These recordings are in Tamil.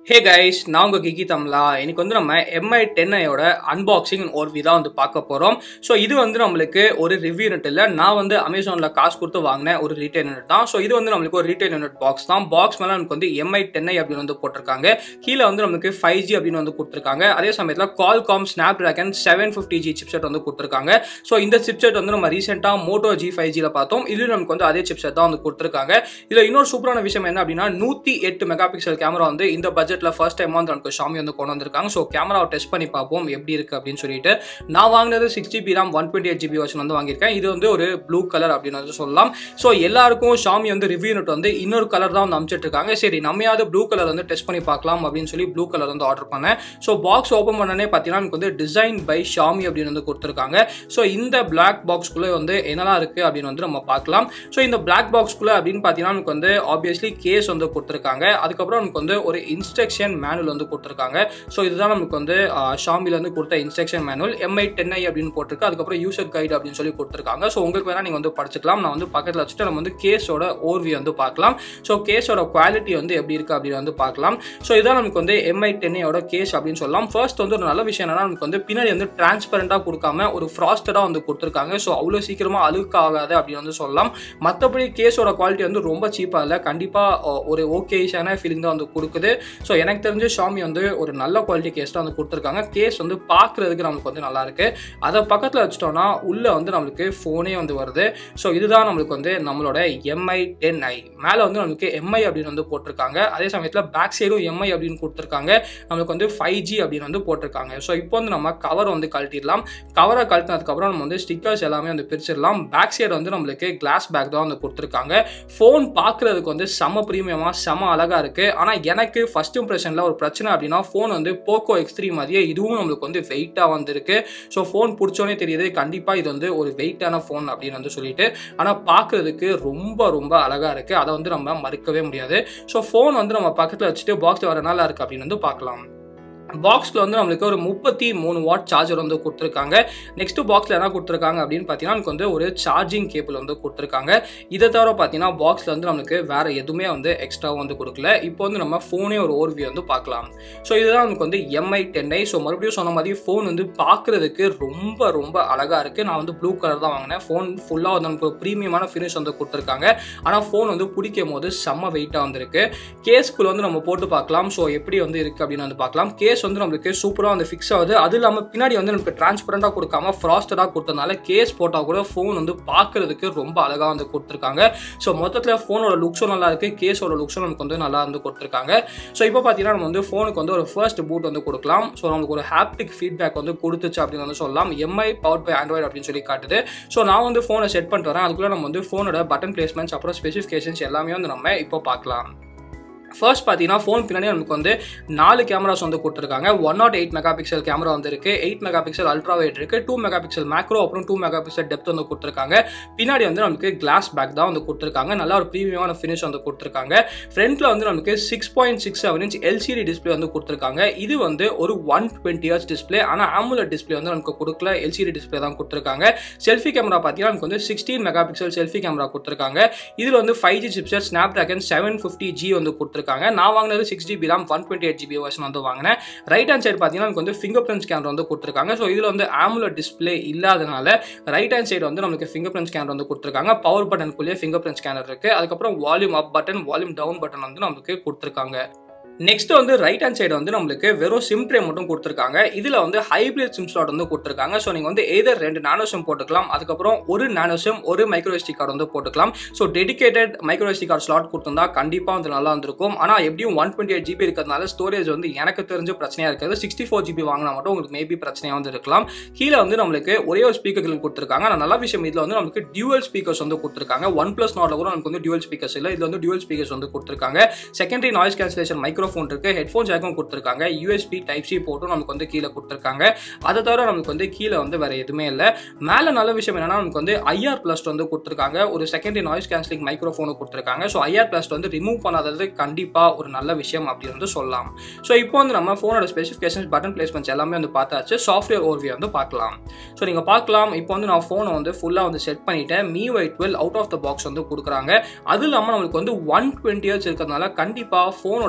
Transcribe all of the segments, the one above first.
ஹே கைஸ் நான் உங்கள் கிக்கி தமிழா இன்னைக்கு வந்து நம்ம எம்ஐ டென்ஐயோட அன்பாக்சிங் ஓர்வி தான் வந்து பார்க்க போகிறோம் ஸோ இது வந்து நம்மளுக்கு ஒரு ரிவ்யூ யூனிட் இல்லை நான் வந்து அமேசானில் காசு கொடுத்து வாங்கின ஒரு ரீட்டைல் யூனிட் தான் ஸோ இது வந்து நம்மளுக்கு ஒரு ரீட்டைல் யூனிட் பாக்ஸ் தான் பாக்ஸ் மேலே நமக்கு வந்து எம்ஐ டென்ஐ அப்படின்னு வந்து போட்டிருக்காங்க கீழே வந்து நமக்கு ஃபைவ் ஜி அப்படின்னு வந்து கொடுத்துருக்காங்க அதே சமயத்தில் Qualcomm Snapdragon seven fifty G chipset வந்து கொடுத்துருக்காங்க ஸோ இந்த சிப்செட் வந்து நம்ம ரீசெண்டாக மோட்டோ ஜி ஃபைவ் ஜியில் பார்த்தோம் இதுல நமக்கு வந்து அதே சிப்செட் தான் வந்து கொடுத்துருக்காங்க இதில் இன்னொரு சூப்பரான விஷயம் என்ன அப்படின்னா நூற்றி எட்டு மெகா பிக்சல் கேமரா வந்து இந்த பட்ஜெட்டில் ஃபர்ஸ்ட் டைம் வந்து நமக்கு ஷாமி வந்து கொண்டு வந்திருக்காங்க ஸோ கேமராவை டெஸ்ட் பண்ணி பார்ப்போம் எப்படி இருக்குது அப்படின்னு சொல்லிட்டு நான் வாங்கினது six GB RAM one twenty eight GB version வந்து வாங்கியிருக்கேன் இது வந்து ஒரு ப்ளூ கலர் அப்படின்னு வந்து சொல்லலாம் ஸோ எல்லாருக்கும் ஷாமி வந்து ரிவ்யூ யூனிட் வந்து இன்னொரு கலர் தான் வந்து அனுப்பிச்சிட்டு இருக்காங்க சரி நம்மையாவது ப்ளூ கலர் வந்து டெஸ்ட் பண்ணி பார்க்கலாம் அப்படின்னு சொல்லி ப்ளூ கலர் வந்து ஆர்டர் பண்ணேன் ஸோ பாக்ஸ் ஓப்பன் பண்ணனே பார்த்தீங்கன்னா எனக்கு வந்து டிசைன் பை ஷாமி அப்படின்னு வந்து கொடுத்துருக்காங்க ஸோ இந்த பிளாக் பாக்ஸ்குள்ளே வந்து என்னெல்லாம் இருக்குது அப்படின்னு வந்து நம்ம பார்க்கலாம் ஸோ இந்த பிளாக் பாக்ஸ்குள்ளே அப்படின்னு பார்த்தீங்கன்னா நமக்கு வந்து ஆப்வியஸ்லி கேஸ் வந்து கொடுத்துருக்காங்க அதுக்கப்புறம் நமக்கு வந்து ஒரு இன்ஸ்ட்ரக்ஷன் மேனுவல் வந்து கொடுத்துருக்காங்க ஸோ இதுதான் நமக்கு வந்து ஷாமிலேருந்து கொடுத்த instruction manual MI ten I அப்படின்னு போட்டிருக்கு அதுக்கப்புறம் யூசர் கைடு அப்படின்னு சொல்லி கொடுத்துருக்காங்க ஸோ உங்களுக்கு வேணால் நீங்கள் வந்து படிச்சுக்கலாம் நான் வந்து பக்கத்தில் வச்சுட்டு நம்ம வந்து கேஸோட ஓர்வி வந்து பார்க்கலாம் ஸோ கேஸோட குவாலிட்டி வந்து எப்படி இருக்குது அப்படின்னு வந்து பார்க்கலாம் ஸோ இதான் நமக்கு வந்து எம்ஐ டென்னையோட கேஸ் அப்படின்னு சொல்லலாம் ஃபர்ஸ்ட் வந்து ஒரு நல்ல விஷயம் என்னன்னா நமக்கு வந்து பின்னாடி வந்து டிரான்ஸ்பரண்டாக கொடுக்காம ஒரு ஃப்ராஸ்டடாக வந்து கொடுத்துருக்காங்க ஸோ அவ்வளோ சீக்கிரமாக அழுக்காகாது அப்படின்னு வந்து சொல்லலாம் மற்றபடி கேஸோட குவாலிட்டி வந்து ரொம்ப சீப்பாக இல்லை கண்டிப்பாக ஒரு ஓகேஷான ஃபீலிங் தான் வந்து கொடுக்குது ஸோ எனக்கு தெரிஞ்சு ஷாமி வந்து ஒரு நல்ல குவாலிட்டி கேஸ் தான் வந்து கொடுத்துருக்காங்க கேஸ் வந்து பார்க்குறதுக்கு நமக்கு வந்து நல்லா இருக்கு அதை பக்கத்தில் வச்சிட்டோம்னா உள்ளே வந்து நம்மளுக்கு ஃபோனே வந்து வருது ஸோ இதுதான் நம்மளுக்கு வந்து நம்மளோட எம்ஐ டென் ஐ மேலே வந்து நம்மளுக்கு எம்ஐ அப்படின்னு வந்து போட்டிருக்காங்க அதே சமயத்தில் பேக் சைடும் எம்ஐ அப்படின்னு கொடுத்துருக்காங்க நம்மளுக்கு வந்து ஃபைவ் ஜி அப்படின்னு வந்து போட்டிருக்காங்க ஸோ இப்போ வந்து நம்ம கவர் வந்து கழட்டிடலாம் கவரை கழட்டினதுக்கப்புறம் நம்ம வந்து ஸ்டிக்கர்ஸ் எல்லாமே வந்து பிரிச்சிடலாம் பேக் சைடு வந்து நம்மளுக்கு கிளாஸ் பேக் தான் வந்து கொடுத்துருக்காங்க ஃபோன் பார்க்குறதுக்கு வந்து செம ப்ரீமியமாக செம அழகாக இருக்குது ஆனால் எனக்கு ஃபஸ்ட் இம்ப்ரெஷனில் ஒரு பிரச்சனை அப்படின்னா ஃபோன் வந்து போக்கோ எக்ஸ் த்ரீ மாதிரியே இதுவும் நம்மளுக்கு வந்து வெயிட்டாக வந்திருக்கு ஸோ ஃபோன் பிடிச்சோன்னே தெரியுது கண்டிப்பாக இது வந்து ஒரு வெயிட்டான ஃபோன் அப்படின்னு வந்து சொல்லிட்டு ஆனால் பார்க்குறதுக்கு ரொம்ப ரொம்ப அழகாக இருக்குது அதை வந்து நம்ம மறுக்கவே முடியாது ஸோ ஃபோன் வந்து நம்ம பக்கத்தில் வச்சுட்டு பாக்ஸில் வர நல்லா இருக்குது அப்படின்னு வந்து பார்க்கலாம் பாக்ஸில் வந்து நம்மளுக்கு ஒரு முப்பத்தி மூணு வாட் சார்ஜர் வந்து கொடுத்துருக்காங்க நெக்ஸ்ட் பாக்ஸில் என்ன கொடுத்துருக்காங்க அப்படின்னு பார்த்தீங்கன்னா நமக்கு வந்து ஒரு சார்ஜிங் கேபிள் வந்து கொடுத்துருக்காங்க இதை தவிர பார்த்தீங்கன்னா பாக்ஸில் வந்து நம்மளுக்கு வேறு எதுவுமே வந்து எக்ஸ்ட்ரா வந்து கொடுக்கல இப்போ வந்து நம்ம ஃபோனே ஒரு ஓர்வியூ வந்து பார்க்கலாம் ஸோ இதுதான் நமக்கு வந்து எம்ஐ டென் ஐ ஸோ மறுபடியும் சொன்ன மாதிரி ஃபோன் வந்து பார்க்குறதுக்கு ரொம்ப ரொம்ப அழகாக இருக்குது நான் வந்து ப்ளூ கலர் தான் வாங்கினேன் ஃபோன் ஃபுல்லாக வந்து நமக்கு ஒரு ப்ரீமியமான ஃபினிஷ் வந்து கொடுத்துருக்காங்க ஆனால் ஃபோன் வந்து பிடிக்கும் போது செம்ம வெயிட்டாக வந்திருக்கு கேஸ்க்குள்ள வந்து நம்ம போட்டு பார்க்கலாம் ஸோ எப்படி வந்து இருக்குது அப்படின்னு வந்து பார்க்கலாம் கேஸ் கேஸ் வந்து நம்மளுக்கு சூப்பராக வந்து ஃபிக்ஸ் ஆகுது அது இல்லாமல் பின்னாடி வந்து நமக்கு டிரான்ஸ்பரண்டாக கொடுக்காம ஃப்ராஸ்டடாக கொடுத்ததுனால கேஸ் போட்டால் கூட ஃபோன் வந்து பார்க்கறதுக்கு ரொம்ப அழகாக வந்து கொடுத்துருக்காங்க ஸோ மொத்தத்தில் ஃபோனோட லுக்ஸும் நல்லா இருக்குது கேஸோட லுக்ஸும் நமக்கு வந்து நல்லா வந்து கொடுத்துருக்காங்க ஸோ இப்போ பார்த்தீங்கன்னா நம்ம வந்து ஃபோனுக்கு வந்து ஒரு ஃபர்ஸ்ட் பூட் வந்து கொடுக்கலாம் ஸோ நமக்கு ஒரு ஹாப்டிக் ஃபீட்பேக் வந்து கொடுத்துச்சு அப்படின்னு வந்து சொல்லலாம் எம்ஐ பவர் பை ஆண்ட்ராய்டு அப்படின்னு சொல்லி காட்டுது ஸோ நான் வந்து ஃபோனை செட் பண்ணிட்டு வரேன் அதுக்குள்ளே நம்ம வந்து ஃபோனோட பட்டன் பிளேஸ்மெண்ட்ஸ் அப்புறம் ஸ்பெசிஃபிகேஷன்ஸ் எல்லாமே வந்து நம்ம இப்போ பார்க்கலாம் ஃபர்ஸ்ட் பார்த்தீங்கன்னா ஃபோன் பின்னாடி நமக்கு வந்து நாலு கேமராஸ் வந்து கொடுத்துருக்காங்க one nought eight megapixel camera வந்து இருக்கு eight megapixel ultra wide இருக்கு டூ மெகா பிக்சல் மேக்ரோ அப்புறம் டூ மெகா பிக்சல் டெப்த் வந்து கொடுத்துருக்காங்க பின்னாடி வந்து நமக்கு கிளாஸ் பேக் தான் வந்து கொடுத்துருக்காங்க நல்ல ஒரு ப்ரீமியமான ஃபினிஷ் வந்து கொடுத்துருக்காங்க ஃப்ரண்ட்ல வந்து நமக்கு six point six seven inch LCD display வந்து கொடுத்துருக்காங்க இது வந்து ஒரு ஒன் டுவெண்ட்டி இயர்ஸ் டிஸ்பிளே ஆனால் ஆமுலர் டிஸ்பிளே வந்து நமக்கு கொடுக்கல எல்சிடி டிஸ்பிளே தான் கொடுத்துருக்காங்க செல்ஃபி கேமரா பார்த்தீங்கன்னா நமக்கு வந்து sixteen megapixel selfie camera கொடுத்துருக்காங்க இதில் வந்து five G chipset Snapdragon seven fifty G வந்து கொடுத்துருக்காங்க நான் வாங்கினது வந்து six GB RAM one twenty eight GB version வந்து வாங்கினேன் ரைட் ஹேண்ட் சைடு பார்த்தீங்கன்னா நமக்கு வந்து ஃபிங்கர் பிரிண்ட் ஸ்கேனர் வந்து கொடுத்துருக்காங்க ஸோ இதில் வந்து ஆமுலர் டிஸ்பிளே இல்லாதனால ரைட் ஹேண்ட் சைடு வந்து நமக்கு ஃபிங்கர் பிரிண்ட் ஸ்கேனர் வந்து கொடுத்துருக்காங்க பவர் பட்டனுக்குள்ளேயே ஃபிங்கர் பிரிண்ட் ஸ்கேனர் இருக்குது அதுக்கப்புறம் volume up button volume down button வந்து நமக்கு கொடுத்துருக்காங்க நெக்ஸ்ட் வந்து ரைட் ஹேண்ட் சைடு வந்து நம்மளுக்கு வெறும் சிம் ட்ரே மட்டும் கொடுத்துருக்காங்க இதில் வந்து ஹைப்ரிட் சிம் ஸ்லாட் வந்து கொடுத்துருக்காங்க ஸோ நீங்கள் வந்து எதர் ரெண்டு நானோ சிம் போட்டுக்கலாம் அதுக்கப்புறம் ஒரு நானோ சிம் ஒரு மைக்ரோ எஸ்டி கார்டு வந்து போட்டுக்கலாம் so dedicated micro SD card slot கொடுத்துருந்தா கண்டிப்பாக வந்து நல்லா இருந்திருக்கும் ஆனால் எப்படியும் ஒன் டுவெண்ட்டி எயிட் ஜிபி இருக்கிறதுனால ஸ்டோரேஜ் வந்து எனக்கு தெரிஞ்ச பிரச்சனையாக இருக்குது சிக்ஸ்டி ஃபோர் ஜிபி வாங்கினா மட்டும் உங்களுக்கு மேபி பிரச்சனையாக வந்து இருக்கலாம் கீழே வந்து நம்மளுக்கு ஒரே ஒரு ஸ்பீக்கர்கள் கொடுத்துருக்காங்க ஆனால் நல்ல விஷயம் இதில் வந்து நமக்கு டியூவல் ஸ்பீக்கர்ஸ் வந்து கொடுத்துருக்காங்க ஒன் ப்ளஸ் நாட்டில் கூட நமக்கு வந்து டியூவல் ஸ்பீக்கர்ஸ் இல்லை இதில் வந்து டியூவல் ஸ்பீக்கர்ஸ் வந்து கொடுத்துருக்காங்க செகண்டரி நாய்ஸ் கேன்சலேஷன் மைக்ரோஃபோன் இருக்குது ஹெட்ஃபோன் ஜாக்கும் கொடுத்துருக்காங்க யூஎஸ்பி டைப் சி போட்டும் நமக்கு வந்து கீழே கொடுத்துருக்காங்க அதை தவிர நமக்கு வந்து கீழே வந்து வேற எதுவுமே இல்லை மேலே நல்ல விஷயம் என்னன்னா நமக்கு வந்து ஐஆர் பிளஸ் வந்து கொடுத்துருக்காங்க ஒரு செகண்டரி நாய்ஸ் கேன்சலிங் மைக்ரோஃபோனு கொடுத்துருக்காங்க ஸோ ஐஆர் பிளஸ் வந்து ரிமூவ் பண்ணாதது கண்டிப்பாக ஒரு நல்ல விஷயம் அப்படின்னு வந்து சொல்லலாம் ஸோ இப்போ வந்து நம்ம ஃபோனோட ஸ்பெசிஃபிகேஷன்ஸ் பட்டன் பிளேஸ்மெண்ட்ஸ் எல்லாமே வந்து பார்த்தாச்சு சாஃப்ட்வேர் ஓர்வியை வந்து பார்க்கலாம் ஸோ நீங்கள் பார்க்கலாம் இப்போ வந்து நான் ஃபோனை வந்து ஃபுல்லாக வந்து செட் பண்ணிட்டேன் MIUI twelve out of the box வந்து கொடுக்குறாங்க அது இல்லாமல் நம்மளுக்கு வந்து ஒன் டுவெண்ட்டி இயர்ஸ் இருக்கிறதுனால கண்டிப்பாக ஃபோனோட ஸ்க்ரோலிங்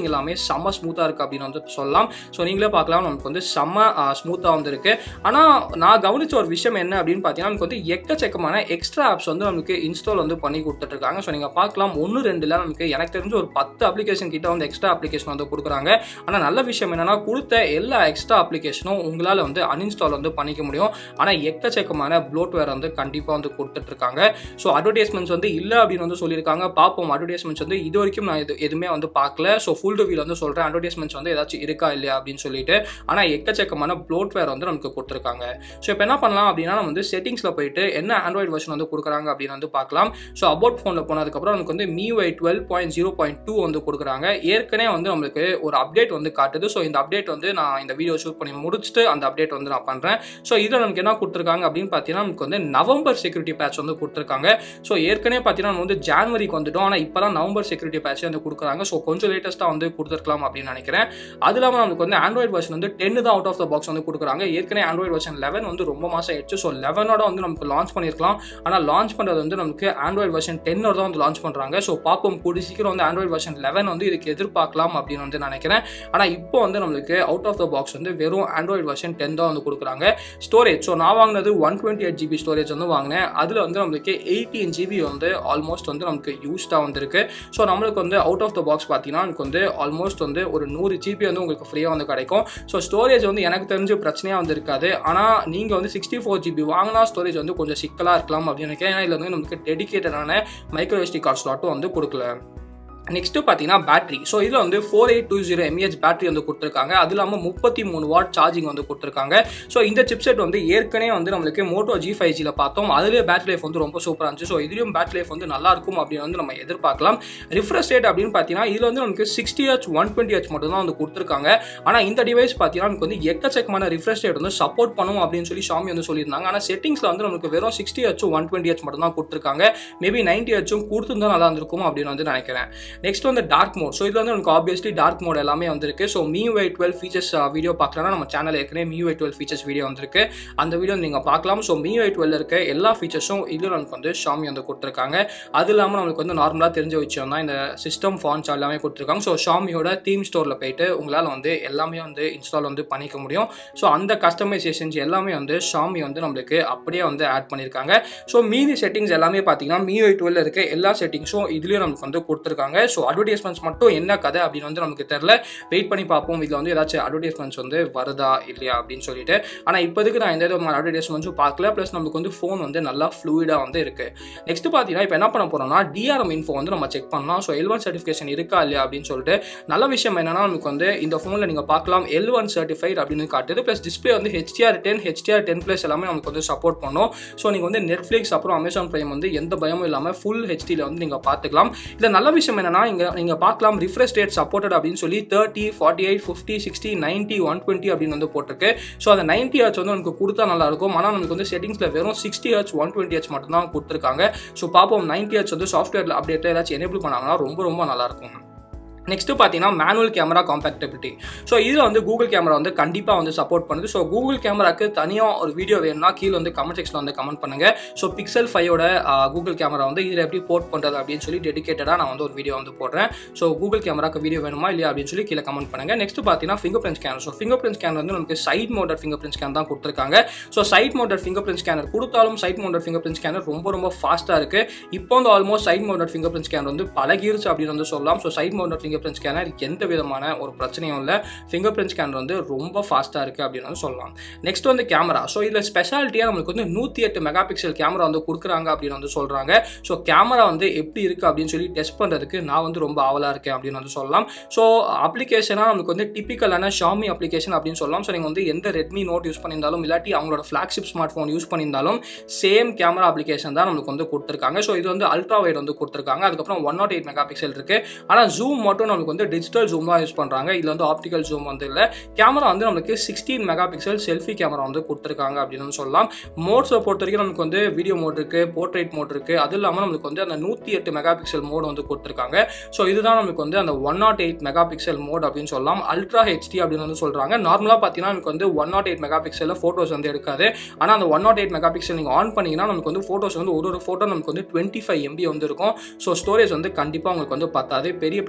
இன்ஸ்டாலிங் எல்லாமே செம்ம ஸ்மூத்தாக இருக்குது அப்படின்னு வந்து சொல்லலாம் ஸோ நீங்களே பார்க்கலாம் நமக்கு வந்து செம்ம ஸ்மூத்தாக வந்து இருக்குது ஆனால் நான் கவனிச்ச ஒரு விஷயம் என்ன அப்படின்னு பார்த்தீங்கன்னா நமக்கு வந்து எக்கச்சக்கமான எக்ஸ்ட்ரா ஆப்ஸ் வந்து நமக்கு இன்ஸ்டால் வந்து பண்ணி கொடுத்துட்ருக்காங்க ஸோ நீங்கள் பார்க்கலாம் ஒன்று ரெண்டுல நமக்கு எனக்கு தெரிஞ்ச ஒரு பத்து அப்ளிகேஷன் கிட்ட வந்து எக்ஸ்ட்ரா அப்ளிகேஷன் வந்து கொடுக்குறாங்க ஆனால் நல்ல விஷயம் என்னன்னா கொடுத்த எல்லா எக்ஸ்ட்ரா அப்ளிகேஷனும் உங்களால் வந்து அன்இன்ஸ்டால் வந்து பண்ணிக்க முடியும் ஆனால் எக்கச்சக்கமான ப்ளோட்வேர் வந்து கண்டிப்பாக வந்து கொடுத்துட்ருக்காங்க ஸோ அட்வர்டைஸ்மெண்ட்ஸ் வந்து இல்லை அப்படின்னு வந்து சொல்லியிருக்காங்க பார்ப்போம் அட்வர்டைஸ்மெண்ட்ஸ் வந்து இது வரைக்கும் நான் இது எதுவுமே வந்து பார்க்கல ஸோ ஃபுல் ரிவியூல வந்து சொல்கிறேன் அட்வர்டைஸ்மெண்ட்ஸ் வந்து ஏதாச்சும் இருக்கா இல்லையா அப்படின்னு சொல்லிட்டு ஆனால் எக்கச்சக்கமான ப்ளோட்வேர் வந்து நமக்கு கொடுத்துருக்காங்க ஸோ இப்போ என்ன பண்ணலாம் அப்படின்னா நம்ம வந்து செட்டிங்ஸில் போயிட்டு என்ன ஆண்ட்ராய்டு வெர்ஷன் வந்து கொடுக்குறாங்க அப்படின்னு வந்து பார்க்கலாம் ஸோ அபவுட் ஃபோனில் போனதுக்கப்புறம் நமக்கு வந்து MIUI twelve point zero point two வந்து கொடுக்குறாங்க ஏற்கனவே வந்து நம்மளுக்கு ஒரு அப்டேட் வந்து காட்டுது ஸோ இந்த அப்டேட் வந்து நான் இந்த வீடியோ ஷூட் பண்ணி முடிச்சுட்டு அந்த அப்டேட் வந்து நான் பண்ணுறேன் ஸோ இதில் நமக்கு என்ன கொடுத்துருக்காங்க அப்படின்னு பார்த்தீங்கன்னா நமக்கு வந்து நவம்பர் செக்யூரிட்டி பேட்ச் வந்து கொடுத்துருக்காங்க ஸோ ஏற்கனவே பார்த்தீங்கன்னா நம்ம வந்து ஜான்வரிக்கு வந்துட்டோம் ஆனால் இப்போ தான் நவம்பர் செக்யூரிட்டி பேட்ச் வந்து கொடுக்குறாங்க ஸோ கொஞ்சம் லேட்டஸ்ட்டாக வந்து கொடுத்துருக்கலாம் அப்படின்னு நினைக்கிறேன் அது இல்லாமல் நமக்கு வந்து ஆண்ட்ராய்டு வெர்ஷன் வந்து டென் தான் அவுட் ஆஃப் த பாக்ஸ் வந்து கொடுக்குறாங்க ஏற்கனவே ஆண்ட்ராய்டு வெர்ஷன் லெவன் வந்து ரொம்ப மாதம் ஆயிடுச்சு ஸோ லெவனோட வந்து நமக்கு லான்ச் பண்ணியிருக்கலாம் ஆனால் லான்ச் பண்ணுறது வந்து நமக்கு ஆண்ட்ராய்டு வெர்ஷன் டென்னோட தான் வந்து லான்ச் பண்ணுறாங்க ஸோ பார்ப்போம் கூடி சீக்கிரம் வந்து ஆண்ட்ராய்டு வெர்ஷன் லெவன் வந்து இதுக்கு எதிர்பார்க்கலாம் அப்படின்னு வந்து நினைக்கிறேன் ஆனால் இப்போ வந்து நம்மளுக்கு அவுட் ஆஃப் த பாக்ஸ் வந்து வெறும் ஆண்ட்ராய்டு வெர்ஷன் டென் தான் வந்து கொடுக்குறாங்க ஸ்டோரேஜ் ஸோ நான் வாங்கினது one twenty eight GB storage வந்து வாங்கினேன் அதில் வந்து நம்மளுக்கு எயிட்டீன் ஜிபி வந்து ஆல்மோஸ்ட் வந்து நமக்கு யூஸ்டாக வந்திருக்கு ஸோ நம்மளுக்கு வந்து அவுட் ஆஃப் த பாக்ஸ் பார்த்தீங்கன்னா எனக்கு வந்து ஆல்மோஸ்ட் வந்து ஒரு நூறு ஜிபி வந்து உங்களுக்கு ஃப்ரீயாக வந்து கிடைக்கும் ஸோ ஸ்டோரேஜ் வந்து எனக்கு தெரிஞ்ச பிரச்சனையாக வந்து இருக்காது ஆனால் நீங்கள் வந்து சிக்ஸ்டி ஃபோர் ஜிபி வாங்கினா ஸ்டோரேஜ் வந்து கொஞ்சம் சிக்கலாக இருக்கலாம் அப்படின்னு நினைக்கிறேன் ஏன்னா இதில் வந்து நமக்கு டெடிக்கேட்டடான மைக்ரோ எஸ்டி கார்ட் ஸ்லாட்டும் வந்து கொடுக்கல நெக்ஸ்ட் பார்த்தீங்கன்னா பேட்டரி ஸோ இதில் வந்து four eight two zero mAh battery வந்து கொடுத்துருக்காங்க அது இல்லாமல் முப்பத்தி மூணு வாட் சார்ஜிங் வந்து கொடுத்துருக்காங்க ஸோ இந்த சிப்செட் வந்து ஏற்கனவே வந்து நம்மளுக்கு மோட்டோ ஜி ஃபைவ் ஜியில் பார்த்தோம் அதுலேயே பேட்டரி லைஃப் வந்து ரொம்ப சூப்பராக இருந்துச்சு ஸோ இதுலேயும் பேட்டரி லைஃப் வந்து நல்லா இருக்கும் அப்படின்னு வந்து நம்ம எதிர்பார்க்கலாம் ரிஃப்ரெஷ் ரேட் அப்படின்னு பார்த்தீங்கன்னா இதில் வந்து நமக்கு sixty H one twenty H மட்டும் தான் வந்து கொடுத்துருக்காங்க ஆனால் இந்த டிவைஸ் பார்த்தீங்கன்னா நமக்கு வந்து எக்கச்சக்கமான ரிஃப்ரெஷ் ரேட் வந்து சப்போர்ட் பண்ணும் அப்படின்னு சொல்லி ஷாமி வந்து சொல்லியிருந்தாங்க ஆனால் செட்டிங்ஸில் வந்து நமக்கு வெறும் சிக்ஸ்டி ஹெச்சும் ஒன் டுவெண்ட்டி ஹெச் மட்டும் தான் கொடுத்துருக்காங்க மேபி நைன்டி ஹெச்சும் கொடுத்துருந்தா நல்லா இருந்திருக்கும் அப்படின்னு வந்து நினைக்கிறேன் நெக்ஸ்ட் வந்து டார்க் மோட் ஸோ இதில் வந்து நமக்கு ஆப்வியஸ்லி டார்க் மோட் எல்லாமே வந்திருக்கு so MIUI twelve features video பார்க்கலன்னா நம்ம சேனல் ஏற்கனவே MIUI டுவெல் ஃபீச்சர்ஸ் வீடியோ வந்திருக்கு அந்த வீடியோ நீங்கள் பார்க்கலாம் ஸோ MIUI டுவெல் இருக்க எல்லா ஃபீச்சர்ஸும் இதில் நமக்கு வந்து ஷாமி வந்து கொடுத்துருக்காங்க அது இல்லாமல் நமக்கு வந்து நார்மலாக தெரிஞ்ச விஷயம் தான் இந்த சிஸ்டம் ஃபான்ஸ் எல்லாமே கொடுத்துருக்காங்க ஸோ ஷாமியோட தீம் ஸ்டோரில் போயிட்டு உங்களால் வந்து எல்லாமே வந்து இன்ஸ்டால் வந்து பண்ணிக்க முடியும் ஸோ அந்த கஸ்டமைசேஷன்ஸ் எல்லாமே வந்து ஷாமி வந்து நம்மளுக்கு அப்படியே வந்து ஆட் பண்ணியிருக்காங்க ஸோ மீதி செட்டிங்ஸ் எல்லாமே பார்த்தீங்கன்னா MIUI டுவெல் இருக்க எல்லா செட்டிங்ஸும் இதுலேயும் நமக்கு வந்து கொடுத்துருக்காங்க ஸோ அட்வர்டைஸ்மெண்ட்ஸ் மட்டும் என்ன கதை அப்படின்னு வந்து நமக்கு தெரில வெயிட் பண்ணி பார்ப்போம் இதில் வந்து ஏதாச்சும் அட்வர்டைஸ்மெண்ட்ஸ் வந்து வருதா இல்லையா அப்படின்னு சொல்லிட்டு ஆனால் இப்போதைக்கு நான் எந்த விதமான அட்வர்டைஸ்மெண்ட்ஸும் பார்க்கல ப்ளஸ் நமக்கு வந்து ஃபோன் வந்து நல்லா ஃப்ளூயிடாக வந்து இருக்கு நெக்ஸ்ட் பார்த்தீங்கன்னா இப்போ என்ன பண்ண போறோம்னா டிஆர்எம் இன்ஃபோ வந்து நம்ம செக் பண்ணலாம் ஸோ எல் ஒன் சர்டிஃபிகேஷன் இருக்கா இல்லையா அப்படின்னு சொல்லிட்டு நல்ல விஷயம் என்னன்னா நமக்கு வந்து இந்த ஃபோனில் நீங்கள் பார்க்கலாம் எல் ஒன் சர்டிஃபைட் அப்படின்னு காட்டுது ப்ளஸ் டிஸ்பிளே வந்து HDR ten HDR ten plus எல்லாமே நமக்கு வந்து சப்போர்ட் பண்ணும் ஸோ நீங்கள் வந்து நெட்ஃப்ளிக்ஸ் அப்புறம் அமேசான் ப்ரைம் வந்து எந்த பயமும் இல்லாமல் ஃபுல் ஹெச்டியில் வந்து நீங்கள் பார்த்துக்கலாம் இதில் நல்ல விஷயம் என்னன்னா இங்கே நீங்கள் பார்க்கலாம் ரிஃப்ரெஷ் ரேட் சப்போர்ட்டட் அப்படின்னு சொல்லி thirty forty eight fifty sixty ninety one twenty அப்படின்னு வந்து போட்டிருக்கு ஸோ அந்த நைன்ட்டி ஹெச் வந்து நமக்கு கொடுத்தா நல்லா இருக்கும் ஆனால் நமக்கு வந்து செட்டிங்ஸில் வெறும் sixty H one twenty H மட்டும் தான் கொடுத்துருக்காங்க ஸோ பார்ப்போம் நைன்ட்டி ஹெச் வந்து சாஃப்ட்வேர் அப்டேட்டில் ஏதாச்சும் எனேபிள் பண்ணாங்கன்னா ரொம்ப ரொம்ப நல்லா இருக்கும் நெக்ஸ்ட் பார்த்தீங்கன்னா மேனுவல் கேமரா காம்பேக்டபிலிட்டி ஸோ இதில் வந்து கூகுள் கேமரா வந்து கண்டிப்பாக வந்து சப்போர்ட் பண்ணுது ஸோ கூகுள் கேமராக்கு தனியாக ஒரு வீடியோ வேணும்னா கீழே வந்து கமெண்ட் செக்ஷனில் வந்து கமெண்ட் பண்ணுங்க ஸோ பிக்சல் ஃபைவோட கூகுள் கேமரா வந்து இதில் எப்படி போர்ட் பண்ணுறது அப்படின்னு சொல்லி டெடிக்கேட்டடாக நான் வந்து ஒரு வீடியோ வந்து போடுறேன் ஸோ கூகுள் கேமராக்கு வீடியோ வேணுமா இல்லையா அப்படின்னு சொல்லி கீழே கமெண்ட் பண்ணுங்க நெக்ஸ்ட் பார்த்தீங்கன்னா fingerprint scanner so fingerprint scanner வந்து நமக்கு side mounted fingerprint scan தான் கொடுத்துருக்காங்க so side mounted fingerprint scanner கொடுத்தாலும் side mounted fingerprint scanner ரொம்ப ரொம்ப ஃபாஸ்ட்டாக இருக்கு இப்போ வந்து almost side mounted fingerprint scanner வந்து பழகிருச்சு அப்படின்னு வந்து சொல்லலாம் so side mounted fingerprint scanner எந்த விதமான ஒரு பிரச்சனையும் இல்லை ஃபிங்கர் பிரிண்ட் ஸ்கேனர் வந்து ரொம்ப ஃபாஸ்ட்டாக இருக்குது அப்படின்னு வந்து சொல்லலாம் நெக்ஸ்ட் வந்து கேமரா ஸோ இதில் ஸ்பெஷாலிட்டியாக நம்மளுக்கு வந்து நூற்றி எட்டு மெகா பிக்சல் கேமரா வந்து கொடுக்குறாங்க அப்படின்னு வந்து சொல்கிறாங்க ஸோ கேமரா வந்து எப்படி இருக்குது அப்படின்னு சொல்லி டெஸ்ட் பண்ணுறதுக்கு நான் வந்து ரொம்ப ஆவலாக இருக்கேன் அப்படின்னு வந்து சொல்லலாம் ஸோ அப்ளிகேஷனாக நமக்கு வந்து டிப்பிக்கலான ஷாமி அப்ளிகேஷன் அப்படின்னு சொல்லலாம் ஸோ நீங்கள் வந்து எந்த ரெட்மி நோட் யூஸ் பண்ணியிருந்தாலும் இல்லாட்டி அவங்களோட ஃப்ளாக்ஷிப் ஸ்மார்ட் ஃபோன் யூஸ் பண்ணியிருந்தாலும் சேம் கேமரா அப்ளிகேஷன் தான் நமக்கு வந்து கொடுத்துருக்காங்க ஸோ இது வந்து அல்ட்ரா வைட் வந்து கொடுத்துருக்காங்க அதுக்கப்புறம் one nought eight megapixel இருக்குது ஆனால் ஜூம் மட்டும் நமக்கு வந்து டிஜிட்டல் ஜூம் தான் யூஸ் பண்ணுறாங்க இதில் வந்து ஆப்டிக்கல் ஜூம் வந்து இல்லை கேமரா வந்து நமக்கு sixteen megapixel selfie camera வந்து கொடுத்துருக்காங்க அப்படின்னு சொல்லலாம் மோட்ஸை பொறுத்த வரைக்கும் நமக்கு வந்து வீடியோ மோட் இருக்குது போர்ட்ரேட் மோட் இருக்குது அது இல்லாமல் நமக்கு வந்து அந்த நூற்றி எட்டு மெகா பிக்சல் மோட் வந்து கொடுத்துருக்காங்க ஸோ இதுதான் நமக்கு வந்து அந்த one nought eight megapixel mode அப்படின்னு சொல்லலாம் அல்ட்ரா ஹெச்டி அப்படின்னு வந்து சொல்கிறாங்க நார்மலாக பார்த்தீங்கன்னா நமக்கு வந்து ஒன் நாட் எயிட் மெகா பிக்சலில் ஃபோட்டோஸ் வந்து எடுக்காது ஆனால் அந்த one nought eight megapixel நீங்கள் ஆன் பண்ணிங்கன்னா நமக்கு வந்து ஃபோட்டோஸ் வந்து ஒரு ஒரு ஃபோட்டோ நமக்கு வந்து டுவெண்ட்டி ஃபைவ் எம்பி வந்து இருக்கும் ஸோ ஸ்டோரேஜ் வந்து கண்டிப்பாக உங்களுக்கு வந்து பத்தாது பெரிய பெரிய ஃபைல்ஸ்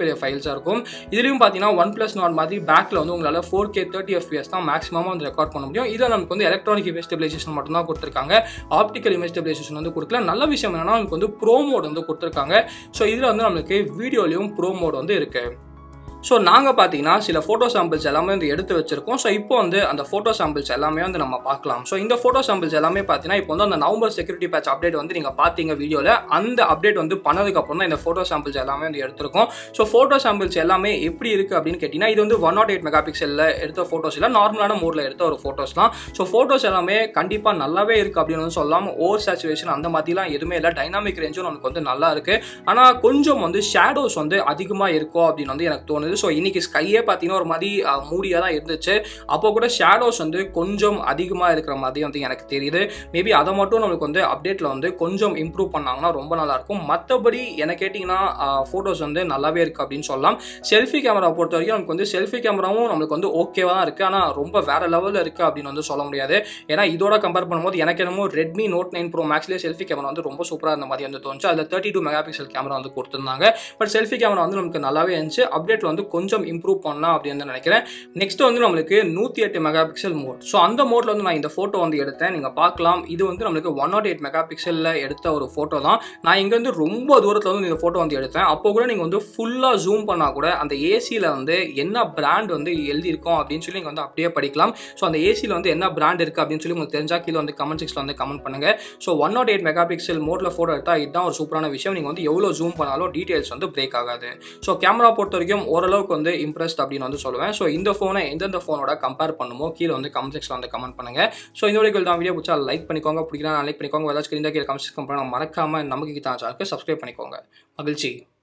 டீட்டெயில்ஸாக இருக்கும் இதுலேயும் பார்த்தீங்கன்னா ஒன் ப்ளஸ் நாட் மாதிரி பேக்கில் வந்து உங்களால் ஃபோர் கே தேர்ட்டி எஃபிஎஸ் தான் மேக்ஸிமமாக வந்து ரெக்கார்ட் பண்ண முடியும் இதில் நமக்கு வந்து எலக்ட்ரானிக் இமேஜ் ஸ்டெபிலைசேஷன் மட்டும் தான் கொடுத்துருக்காங்க ஆப்டிக்கல் இமேஜ் ஸ்டெபிலைசேஷன் வந்து கொடுக்கல நல்ல விஷயம் என்னன்னா நமக்கு வந்து ப்ரோ மோட் வந்து கொடுத்துருக்காங்க ஸோ இதில் வந்து நம்மளுக்கு வீடியோலையும் ப்ரோ மோட் வந்து இருக்குது ஸோ நாங்கள் பார்த்தீங்கன்னா சில ஃபோட்டோ சாம்பிள்ஸ் எல்லாமே வந்து எடுத்து வச்சிருக்கோம் ஸோ இப்போ வந்து அந்த ஃபோட்டோ சாம்பிள்ஸ் எல்லாமே வந்து நம்ம பார்க்கலாம் ஸோ இந்த ஃபோட்டோ சாம்பிள்ஸ் எல்லாமே பார்த்தீங்கன்னா இப்போ வந்து அந்த நவம்பர் செக்யூரிட்டி பேட்ச் அப்டேட் வந்து நீங்கள் பார்த்தீங்க வீடியோவில் அந்த அப்டேட் வந்து பண்ணதுக்கப்புறம் தான் இந்த ஃபோட்டோ சாம்பிள்ஸ் எல்லாமே வந்து எடுத்திருக்கோம் ஸோ ஃபோட்டோ சாம்பிள்ஸ் எல்லாமே எப்படி இருக்குது அப்படின்னு கேட்டிங்கன்னா இது வந்து ஒன் நாட் எயிட் மெகா பிக்சலில் எடுத்த ஃபோட்டோஸ் இல்லை நார்மலான மோடில் எடுத்த ஒரு ஃபோட்டோஸ் தான் ஸோ ஃபோட்டோஸ் எல்லாமே கண்டிப்பாக நல்லாவே இருக்குது அப்படின்னு வந்து சொல்லலாம் ஓவர் சேச்சுரேஷன் அந்த மாதிரிலாம் எதுவுமே இல்லை டைனாமிக் ரேஞ்சும் நமக்கு வந்து நல்லா இருக்குது ஆனால் கொஞ்சம் வந்து ஷேடோஸ் வந்து அதிகமாக இருக்கும் அப்படின்னு வந்து எனக்கு தோணுது ஸோ இன்னைக்கு ஸ்கையே பார்த்தீங்கன்னா ஒரு மாதிரி மூடியாக தான் இருந்துச்சு அப்போ கூட ஷேடோஸ் வந்து கொஞ்சம் அதிகமாக இருக்கிற மாதிரி வந்து எனக்கு தெரியுது மேபி அதை மட்டும் நம்மளுக்கு வந்து அப்டேட்டில் வந்து கொஞ்சம் இம்ப்ரூவ் பண்ணாங்கன்னா ரொம்ப நல்லாயிருக்கும் மற்றபடி என்ன கேட்டிங்கன்னா ஃபோட்டோஸ் வந்து நல்லாவே இருக்குது அப்படின்னு சொல்லலாம் செல்ஃபி கேமரா பொறுத்த வரைக்கும் நமக்கு வந்து செல்ஃபி கேமராவும் நம்மளுக்கு வந்து ஓகேவாக தான் இருக்குது ஆனால் ரொம்ப வேறு லெவலில் இருக்குது அப்படின்னு வந்து சொல்ல முடியாது ஏன்னா இதோட கம்பேர் பண்ணும்போது எனக்கு என்னமோ ரெட்மி நோட் நைன் ப்ரோ மேக்ஸ்லேயே செல்ஃபி கேமரா வந்து ரொம்ப சூப்பராக இருந்த மாதிரி வந்து தோணுச்சு அதில் thirty two megapixel camera வந்து கொடுத்துருந்தாங்க பட் செல்ஃபி கேமரா வந்து நமக்கு நல்லாவே இருந்துச்சு அப்டேட்டில் வந்து கொஞ்சம் இம்ப்ரூவ் பண்ணலாம் அப்படின்னு நினைக்கிறேன் நெக்ஸ்ட் வந்து நம்மளுக்கு நூற்றி எட்டு மெகா பிக்சல் மோட் ஸோ அந்த மோட்ல வந்து நான் இந்த ஃபோட்டோ வந்து எடுத்தேன் நீங்கள் பார்க்கலாம் இது வந்து நம்மளுக்கு ஒன் நாட் எயிட் மெகா பிக்சலில் எடுத்த ஒரு ஃபோட்டோ தான் நான் இங்கேருந்து ரொம்ப தூரத்தில் வந்து இந்த ஃபோட்டோ வந்து எடுத்தேன் அப்போ கூட நீங்கள் வந்து ஃபுல்லாக ஜூம் பண்ணால் கூட அந்த ஏசியில் வந்து என்ன பிராண்ட் வந்து எழுதியிருக்கோம் அப்படின்னு சொல்லி நீங்கள் வந்து அப்படியே படிக்கலாம் ஸோ அந்த ஏசியில் வந்து என்ன பிராண்ட் இருக்குது அப்படின்னு சொல்லி உங்களுக்கு தெரிஞ்சா கீழே வந்து கமெண்ட் செக்ஷனில் வந்து கமெண்ட் பண்ணுங்க so one nought eight megapixel மோட்டில் ஃபோட்டோ எடுத்தால் இதுதான் ஒரு சூப்பரான விஷயம் நீங்கள் வந்து எவ்வளோ ஜூம் பண்ணாலும் டீட்டெயில்ஸ் வந்து பிரேக் ஆகாது ஸோ கேமரா பொறுத்த வரைக்கும் ஓரளவுக்கு வந்து இம்ப்ரெஸ்ட் அப்படின்னு வந்து சொல்லுவேன் ஸோ இந்த ஃபோனை எந்தெந்த ஃபோனோட கம்பேர் பண்ணுமோ கீழே வந்து கமெண்ட் செக்ஷனில் வந்து கமெண்ட் பண்ணுங்க ஸோ இந்த வீடியோ தான் வீடியோ பிடிச்சா லைக் பண்ணிக்கோங்க பிடிக்கலாம் லைக் பண்ணிக்கோங்க ஏதாச்சும் இருந்தால் கீழே கமெண்ட் செக்ஷன் பண்ண மறக்காம நமக்கு தான் சேனலுக்கு சப்ஸ்கிரைப் பண்ணிக்கோங்க மகிழ்ச்சி